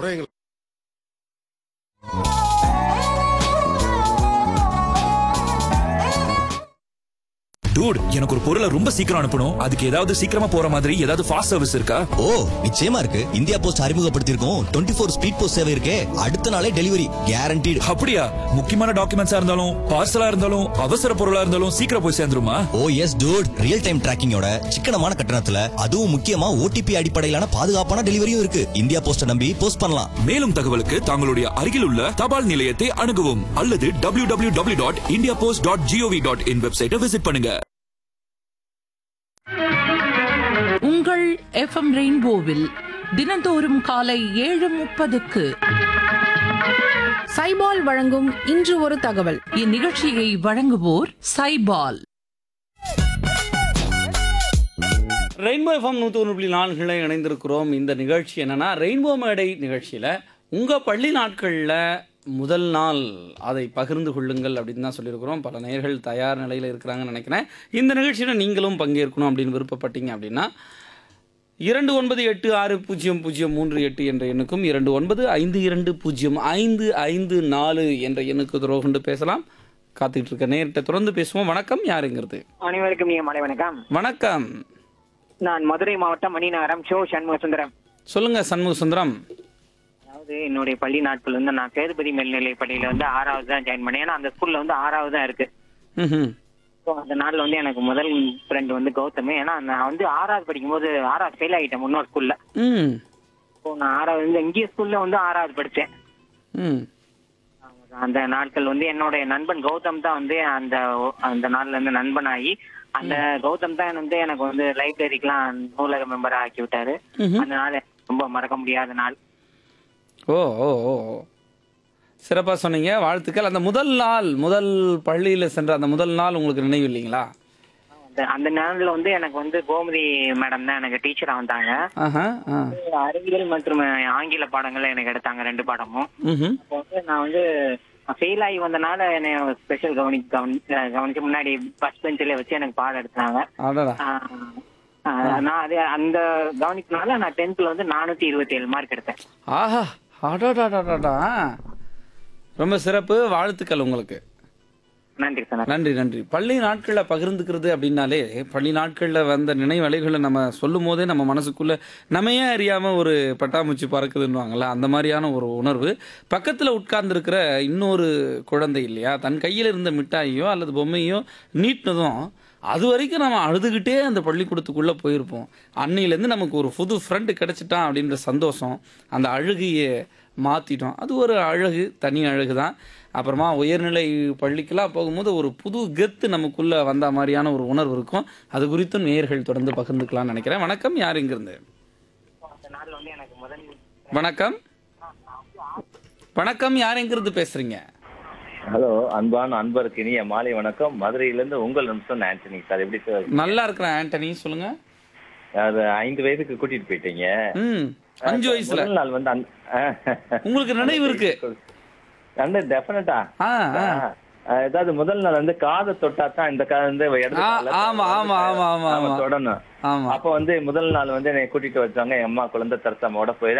குறைகள் டூட் எனக்கு ஒரு பொருளை ரொம்ப சீக்கிரம் அனுப்பணும் அதுக்கு ஏதாவது சீக்கிரமா போற மாதிரி ஏதாவது ஃபாஸ்ட் சர்வீஸ் இருக்கா ஓ நிச்சயமா இருக்கு இந்தியா போஸ்ட் அறிமுகப்படுத்தியிருக்கோம் டுவெண்ட்டி ஃபோர் ஸ்பீட் போஸ்ட் சேவை இருக்கே அடுத்த நாளே டெலிவரி கேரண்டீடு அப்படியா முக்கியமான டாக்குமெண்ட்ஸா இருந்தாலும் பார்சலா இருந்தாலும் அவசர பொருளா இருந்தாலும் சீக்கிரம் போய் சேர்ந்துருமா oh yes dude real time டிராக்கிங்கோட சிக்கனமான கட்டணத்துல அதுவும் முக்கியமா ஓடிபி அடிப்படையிலான பாதுகாப்பான டெலிவரியும் இருக்கு இந்தியா போஸ்ட நம்பி போஸ்ட் பண்ணலாம் மேலும் தகவலுக்கு தங்களுடைய அருகில் உள்ள தபால் நிலையத்தை அணுகவும் அல்லது W W W dot India post dot G O V dot in வெப்சைட்டை விசிட் பண்ணுங்க உங்கள் எஃப்எம் ரெயின்போவில் தினந்தோறும் காலை ஏழு முப்பதுக்கு சைபால் வழங்கும் இன்று ஒரு தகவல் இந்நிகழ்ச்சியை வழங்குவோர் சைபால் ரெயின்போ எஃப்எம் நூற்றி ஒன்று புள்ளி நான்குல இணைந்திருக்கிறோம் இந்த நிகழ்ச்சி என்னன்னா ரெயின்போ மேடை நிகழ்ச்சியில் உங்கள் பள்ளி நாட்களில் முதல் நாள் அதை பகிர்ந்து கொள்ளுங்கள் அப்படின்னு தான் சொல்லியிருக்கிறோம் பல நேயர்கள் தயார் நிலையில் இருக்கிறாங்கன்னு நினைக்கிறேன் இந்த நிகழ்ச்சியில் நீங்களும் பங்கேற்கணும் அப்படின்னு விருப்பப்பட்டீங்க அப்படின்னா இரண்டு ஒன்பது எட்டு ஆறு பூஜ்ஜியம் பூஜ்ஜியம் மூன்று எட்டு என்ற எண்ணுக்கும் இரண்டு ஒன்பது ஐந்து இரண்டு பூஜ்ஜியம் ஐந்து ஐந்து நாலு என்ற எண்ணுக்கு தொடர்பு கொண்டு பேசலாம் காத்துக்கிட்டு இருக்க நேர்கிட்ட தொடர்ந்து பேசுவோம் வணக்கம் யாருங்கிறது அனைவருக்கும் நீங்க மாலை வணக்கம் வணக்கம் நான் மதுரை மாவட்டம் மணிநகரம் ஷோ சண்முக சுந்தரம் சொல்லுங்க சண்முக சுந்தரம் அதாவது என்னுடைய பள்ளி நாட்கள் வந்து நான் சேதுபதி மேல்நிலை பள்ளியில வந்து ஆறாவது தான் ஜாயின் பண்ணேன் ஏன்னா அந்த ஸ்கூல்ல வந்து ஆறாவது தான் இருக்கு ம்ஹும். ஸோ அந்த நாள்ல வந்து எனக்கு முதல் ஃப்ரெண்ட் வந்து கௌதம் ஏன்னா நான் வந்து ஆறாவது படிக்கும்போது ஆறாவது ஃபெயில் ஆகிட்டேன் முன்னோர் ஸ்கூல்ல ம் ஸோ நான் ஆறாவது வந்து இங்கேயே ஸ்கூல்ல வந்து ஆறாவது படித்தேன் ம் அந்த நாட்கள் வந்து என்னுடைய நண்பன் கௌதம் தான் வந்து அந்த அந்த நாள்ல இருந்து நண்பனாகி அந்த கௌதம் தான் வந்து எனக்கு வந்து லைப்ரரிக்கெல்லாம் நூலக மெம்பரா ஆக்கி விட்டாரு அந்த நாள் எனக்கு ரொம்ப மறக்க முடியாத நாள் ஓ ஓ ஓ ஓ. சிறப்பா சொன்னீங்க வாழ்த்துக்கள் அந்த முதல் நாள் முதல் பள்ளியில சென்ற அந்த முதல் நாள் உங்களுக்கு நினைவு இல்லைங்களா அந்த- அந்த நாள்ல வந்து எனக்கு வந்து கோமதி மேடம் தான் எனக்கு டீச்சரா வந்தாங்க ஆஹா ஆ அறிவியல் மற்றும் ஆங்கில பாடங்கள் எனக்கு எடுத்தாங்க ரெண்டு பாடமும் ம்ஹும். அப்போ வந்து நான் வந்து ஃபெயில் ஆகி வந்தனால என்னை ஸ்பெஷல் கவனி கவனி கவனிச்சு முன்னாடி ஃபர்ஸ்ட் பெஞ்சில வச்சு எனக்கு பாடம் எடுத்தாங்க அடடா ஆஹ், ஆஹ், நான் அது அந்த கவனிச்சனால நான் டென்த்ல வந்து நானூத்தி இருபத்தி ஏழு மார்க் எடுத்தேன் ஆஹா அடடாடாடாடா ரொம்ப சிறப்பு வாழ்த்துக்கள் உங்களுக்கு நன்றி சார் நன்றி நன்றி பள்ளி நாட்களில் பகிர்ந்துக்கிறது அப்படின்னாலே பள்ளி நாட்களில் வந்த நினைவலைகளை நம்ம சொல்லும் போதே நம்ம மனசுக்குள்ள நம்மையே அறியாமல் ஒரு பட்டாம்பூச்சி பறக்குதுன்னுவாங்கல்ல அந்த மாதிரியான ஒரு உணர்வு பக்கத்தில் உட்கார்ந்துருக்கிற இன்னொரு குழந்தை இல்லையா தன் கையில் இருந்த மிட்டாயோ அல்லது பொம்மையோ நீட்டினதும் அது வரைக்கும் நம்ம அழுதுகிட்டே அந்த பள்ளிக்கூடத்துக்குள்ளே போயிருப்போம் அன்னையிலேருந்து நமக்கு ஒரு புது ஃப்ரெண்டு கிடைச்சிட்டான் அப்படின்ற சந்தோஷம் அந்த அழுகையை மாற்றிட்டோம் அது ஒரு அழகு தனி அழகு தான் அப்புறமா உயர்நிலை பள்ளிக்கெல்லாம் போகும்போது ஒரு புது கெத்து நமக்குள்ள வந்த மாதிரியான ஒரு உணர்வு இருக்கும் அது குறித்தும் நேயர்கள் தொடர்ந்து பகிர்ந்துக்கலாம்னு நினைக்கிறேன் வணக்கம் யார் இங்கிருந்து அந்த நாள்ல வந்து எனக்கு முதல் வணக்கம் வணக்கம் யார் எங்கிருந்து பேசுறீங்க ஹலோ அன்பான அன்பருக்கு இனிய மாலை வணக்கம் மதுரையிலிருந்து உங்கள் நிமிஷம் ஆண்டனி சார் எப்படி சார் நல்லா இருக்கிறேன் ஆண்டனி சொல்லுங்க அது ஐந்து வயதுக்கு கூட்டிட்டு போயிட்டீங்க ம் அஞ்சு வயசுல முதல் நாள் வந்து அந்த- உங்களுக்கு நினைவு இருக்கு அந்த டெஃபினட்டா ஆ ஆ ஏதாவது முதல் நாள் வந்து காதை தொட்டா தான் இந்த காது வந்து இடது ஆ, கால்ல ஆமா, ஆமா, ஆமா, ஆமா, ஆமா. தொடணும் ஆமா அப்ப வந்து முதல் நாள் வந்து என்னை கூட்டிட்டு வச்சாங்க என் அம்மா குழந்தை தரசாமோட போய்